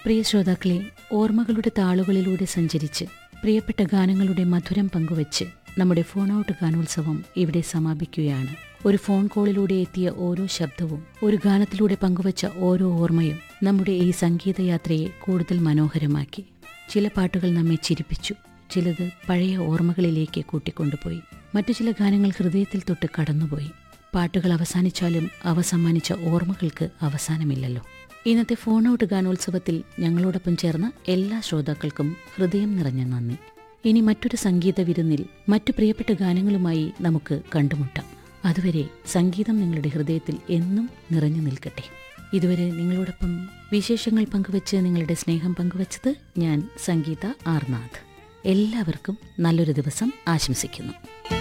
പ്രിയ ശ്രോതാക്കളെ ഓർമ്മകളുടെ താളുകളിലൂടെ സഞ്ചരിച്ച് പ്രിയപ്പെട്ട ഗാനങ്ങളുടെ മധുരം പങ്കുവച്ച് നമ്മുടെ ഫോൺ ഔട്ട് ഗാനോത്സവം ഇവിടെ സമാപിക്കുകയാണ് ഒരു ഫോൺ കോളിലൂടെ എത്തിയ ഓരോ ശബ്ദവും ഒരു ഗാനത്തിലൂടെ പങ്കുവച്ച ഓരോ ഓർമ്മയും നമ്മുടെ ഈ സംഗീതയാത്രയെ കൂടുതൽ മനോഹരമാക്കി ചില പാട്ടുകൾ നമ്മെ ചിരിപ്പിച്ചു ചിലത് പഴയ ഓർമ്മകളിലേക്ക് കൂട്ടിക്കൊണ്ടുപോയി മറ്റു ചില ഗാനങ്ങൾ ഹൃദയത്തിൽ തൊട്ട് കടന്നുപോയി പാട്ടുകൾ അവസാനിച്ചാലും അവ സമ്മാനിച്ച ഓർമ്മകൾക്ക് അവസാനമില്ലല്ലോ ഇന്നത്തെ ഫോൺ ഔട്ട് ഗാനോത്സവത്തിൽ ഞങ്ങളോടൊപ്പം ചേർന്ന എല്ലാ ശ്രോതാക്കൾക്കും ഹൃദയം നിറഞ്ഞ നന്ദി ഇനി മറ്റൊരു സംഗീത വിരുന്നിൽ മറ്റു പ്രിയപ്പെട്ട ഗാനങ്ങളുമായി നമുക്ക് കണ്ടുമുട്ടാം അതുവരെ സംഗീതം നിങ്ങളുടെ ഹൃദയത്തിൽ എന്നും നിറഞ്ഞു നിൽക്കട്ടെ ഇതുവരെ നിങ്ങളോടൊപ്പം വിശേഷങ്ങൾ പങ്കുവച്ച് നിങ്ങളുടെ സ്നേഹം പങ്കുവച്ചത് ഞാൻ സംഗീത ആർനാഥ് എല്ലാവർക്കും നല്ലൊരു ദിവസം ആശംസിക്കുന്നു